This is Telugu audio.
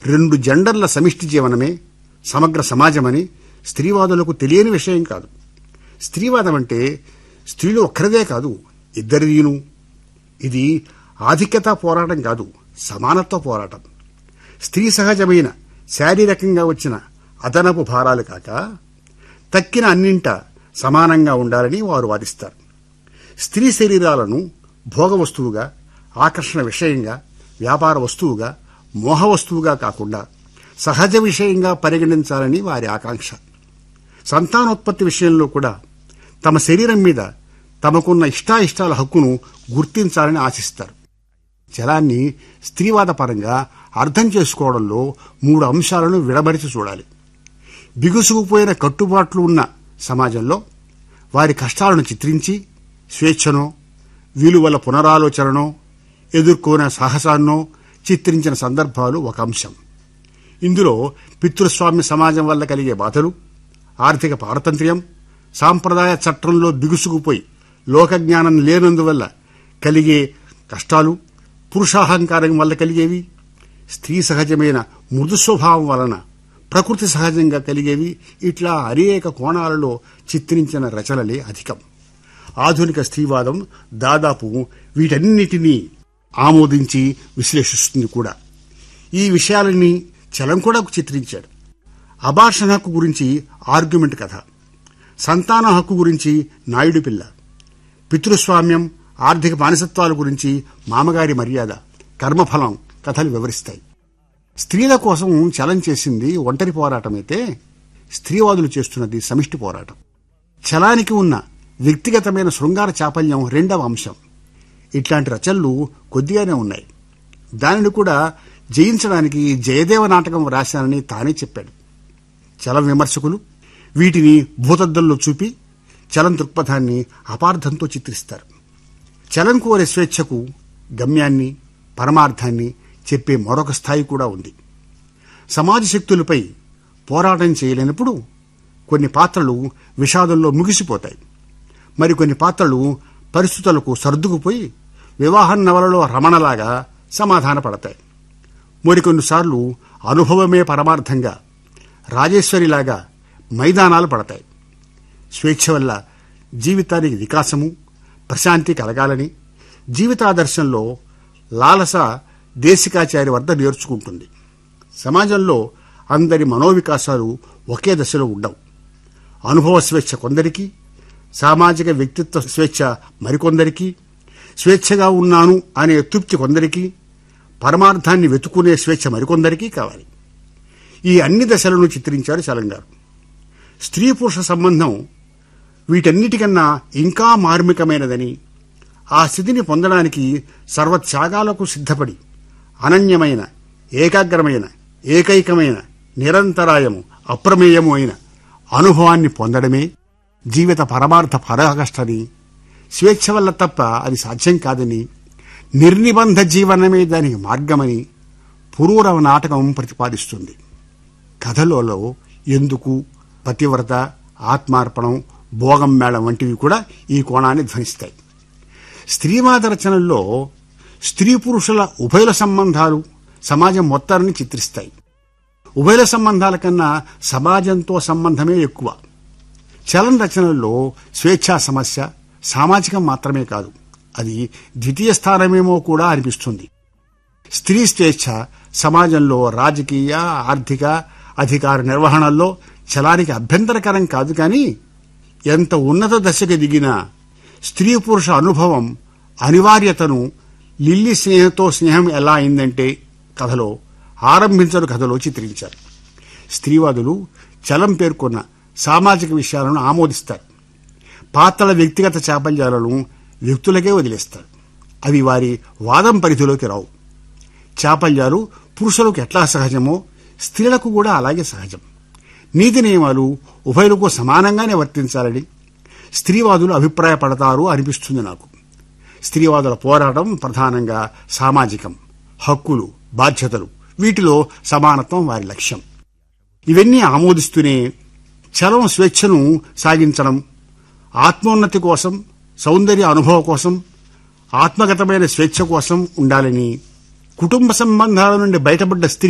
రెండు జెండర్ల సమిష్టి జీవనమే సమగ్ర సమాజమని స్త్రీవాదులకు తెలియని విషయం కాదు స్త్రీవాదం అంటే స్త్రీలు ఒక్కరిదే కాదు ఇద్దరిదీను ఇది ఆధిక్యత పోరాటం కాదు సమానత్వ పోరాటం స్త్రీ సహజమైన శారీరకంగా వచ్చిన అదనపు భారాలు కాక తక్కిన అన్నింట సమానంగా ఉండాలని వారు వాదిస్తారు స్త్రీ శరీరాలను భోగ వస్తువుగా ఆకర్షణ విషయంగా వ్యాపార వస్తువుగా మోహ వస్తువుగా కాకుండా సహజ విషయంగా పరిగణించాలని వారి ఆకాంక్ష సంతానోత్పత్తి విషయంలో కూడా తమ శరీరం మీద తమకున్న ఇష్టాయిష్టాల హక్కును గుర్తించాలని ఆశిస్తారు జలాన్ని స్త్రీవాద పరంగా అర్థం చేసుకోవడంలో మూడు అంశాలను విడమరిచి చూడాలి బిగుసుకుపోయిన కట్టుబాట్లు ఉన్న సమాజంలో వారి కష్టాలను చిత్రించి స్వేచ్ఛనో విలువల పునరాలోచననో ఎదుర్కొనే సాహసాన్నో చిత్రించిన సందర్భాలు ఒక అంశం ఇందులో పితృస్వామ్య సమాజం వల్ల కలిగే బాధలు ఆర్థిక పారతంత్ర్యం సాంప్రదాయ చట్టంలో బిగుసుకుపోయి లోకజ్ఞానం లేనందువల్ల కలిగే కష్టాలు పురుషాహంకారం వల్ల కలిగేవి స్త్రీ సహజమైన మృదు స్వభావం వలన ప్రకృతి సహజంగా కలిగేవి ఇట్లా అనేక కోణాలలో చిత్రించిన రచనలే అధికం ఆధునిక స్త్రీవాదం దాదాపు వీటన్నిటినీ ఆమోదించి విశ్లేషిస్తుంది కూడా ఈ విషయాలని చలం కూడా చిత్రించాడు అబార్షణ హక్కు గురించి ఆర్గ్యుమెంట్ కథ సంతాన హక్కు గురించి నాయుడు పిల్ల పితృస్వామ్యం ఆర్థిక మానసత్వాల గురించి మామగారి మర్యాద కర్మఫలం కథలు వివరిస్తాయి స్త్రీల కోసం చలం చేసింది ఒంటరి పోరాటమైతే స్త్రీవాదులు చేస్తున్నది సమిష్టి పోరాటం చలానికి ఉన్న వ్యక్తిగతమైన శృంగార చాపల్యం రెండవ అంశం ఇట్లాంటి రచనలు కొద్దిగానే ఉన్నాయి దానిని కూడా జయించడానికి జయదేవ నాటకం రాశానని తానే చెప్పాడు చలం విమర్శకులు వీటిని భూతద్దంలో చూపి చలం దృక్పథాన్ని అపార్థంతో చిత్రిస్తారు చలం కోరే స్వేచ్ఛకు గమ్యాన్ని పరమార్థాన్ని చెప్పే మరొక స్థాయి కూడా ఉంది సమాజ శక్తులపై పోరాటం చేయలేనప్పుడు కొన్ని పాత్రలు విషాదంలో ముగిసిపోతాయి మరికొన్ని పాత్రలు పరిస్థితులకు సర్దుకుపోయి వివాహం నవలలో రమణలాగా సమాధానపడతాయి మరికొన్నిసార్లు అనుభవమే పరమార్థంగా రాజేశ్వరిలాగా మైదానాలు పడతాయి స్వేచ్ఛ వల్ల జీవితానికి వికాసము ప్రశాంతి కలగాలని జీవితాదర్శంలో లాలస దేశికాచారి వద్ద నేర్చుకుంటుంది సమాజంలో అందరి మనోవికాసాలు ఒకే దశలో ఉండవు అనుభవ స్వేచ్ఛ కొందరికి సామాజిక వ్యక్తిత్వ స్వేచ్ఛ మరికొందరికి స్వేచ్ఛగా ఉన్నాను అనే తృప్తి కొందరికి పరమార్థాన్ని వెతుకునే స్వేచ్ఛ మరికొందరికి కావాలి ఈ అన్ని దశలను చిత్రించారు చలంగారు స్త్రీ పురుష సంబంధం వీటన్నిటికన్నా ఇంకా మార్మికమైనదని ఆ స్థితిని పొందడానికి సర్వత్యాగాలకు సిద్ధపడి అనన్యమైన ఏకాగ్రమైన ఏకైకమైన నిరంతరాయము అప్రమేయము అయిన అనుభవాన్ని పొందడమే జీవిత పరమార్థ పరాకష్టని స్వేచ్ఛ వల్ల తప్ప అది సాధ్యం కాదని నిర్నిబంధ జీవనమే దానికి మార్గమని పురూరవ నాటకం ప్రతిపాదిస్తుంది కథలలో ఎందుకు పతివ్రత ఆత్మార్పణం భోగం మేళం వంటివి కూడా ఈ కోణాన్ని ధ్వనిస్తాయి స్త్రీవాద రచనల్లో స్త్రీ పురుషుల ఉభయుల సంబంధాలు సమాజం మొత్తాన్ని చిత్రిస్తాయి ఉభయుల సంబంధాల కన్నా సమాజంతో సంబంధమే ఎక్కువ చలన రచనల్లో స్వేచ్ఛా సమస్య సామాజికం మాత్రమే కాదు అది ద్వితీయ స్థానమేమో కూడా అనిపిస్తుంది స్త్రీ స్వేచ్ఛ సమాజంలో రాజకీయ ఆర్థిక అధికార నిర్వహణల్లో చలానికి అభ్యంతరకరం కాదు కానీ ఎంత ఉన్నత దశకు దిగినా స్త్రీ పురుష అనుభవం అనివార్యతను లిల్లీ స్నేహంతో స్నేహం ఎలా అయిందంటే కథలో ఆరంభించరు కథలో చిత్రించారు స్త్రీవాదులు చలం పేర్కొన్న సామాజిక విషయాలను ఆమోదిస్తారు పాత్రల వ్యక్తిగత చాపల్యాలను వ్యక్తులకే వదిలేస్తారు అవి వారి వాదం పరిధిలోకి రావు చాపల్యాలు పురుషులకు ఎట్లా సహజమో స్త్రీలకు కూడా అలాగే సహజం నీతి నియమాలు ఉభయులకు సమానంగానే వర్తించాలని స్త్రీవాదులు అభిప్రాయపడతారు అనిపిస్తుంది నాకు స్త్రీవాదుల పోరాటం ప్రధానంగా సామాజికం హక్కులు బాధ్యతలు వీటిలో సమానత్వం వారి లక్ష్యం ఇవన్నీ ఆమోదిస్తూనే చలం స్వేచ్ఛను సాగించడం ఆత్మోన్నతి కోసం సౌందర్య అనుభవ కోసం ఆత్మగతమైన స్వేచ్ఛ కోసం ఉండాలని కుటుంబ సంబంధాల నుండి బయటపడ్డ స్త్రీ